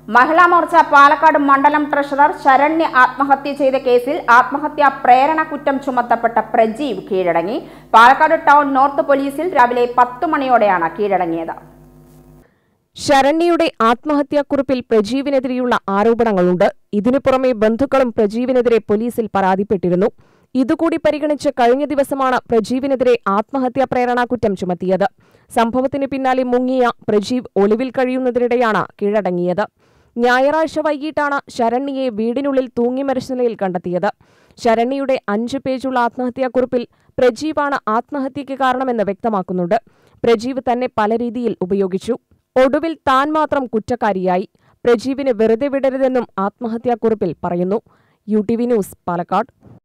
മഹിളാ മോർച്ച പാലക്കാട് മണ്ഡലം ട്രഷറർ ശരണ്യ ആത്മഹത്യ ചെയ്ത കേസിൽ ആത്മഹത്യാ പ്രേരണ കുറ്റം ചുമത്തപ്പെട്ട പ്രജീവ് കീഴടങ്ങി പാലക്കാട് ടൗൺ നോർത്ത് പോലീസിൽ രാവിലെ പത്ത് മണിയോടെയാണ് കീഴടങ്ങിയത് ശരണ്യയുടെ ആത്മഹത്യാക്കുറിപ്പിൽ പ്രജീവിനെതിരെയുള്ള ആരോപണങ്ങളുണ്ട് ഇതിനു പുറമെ ബന്ധുക്കളും പ്രജീവിനെതിരെ പോലീസിൽ പരാതിപ്പെട്ടിരുന്നു ഇതുകൂടി പരിഗണിച്ച് കഴിഞ്ഞ ദിവസമാണ് പ്രജീവിനെതിരെ ആത്മഹത്യാ പ്രേരണാ കുറ്റം ചുമത്തിയത് സംഭവത്തിന് പിന്നാലെ മുങ്ങിയ പ്രജീവ് ഒളിവിൽ കഴിയുന്നതിനിടെയാണ് കീഴടങ്ങിയത് ഞായറാഴ്ച വൈകിട്ടാണ് ശരണ്യയെ വീടിനുള്ളിൽ തൂങ്ങിമരിച്ച നിലയിൽ കണ്ടെത്തിയത് ശരണ്യയുടെ അഞ്ചു പേജുള്ള ആത്മഹത്യാക്കുറിപ്പിൽ പ്രജീവാണ് ആത്മഹത്യയ്ക്ക് കാരണമെന്ന് വ്യക്തമാക്കുന്നുണ്ട് പ്രജീവ് തന്നെ പല രീതിയിൽ ഉപയോഗിച്ചു ഒടുവിൽ താൻ മാത്രം കുറ്റക്കാരിയായി പ്രജീവിനെ വെറുതെ വിടരുതെന്നും ആത്മഹത്യാക്കുറിപ്പിൽ പറയുന്നു U T V news Palakkad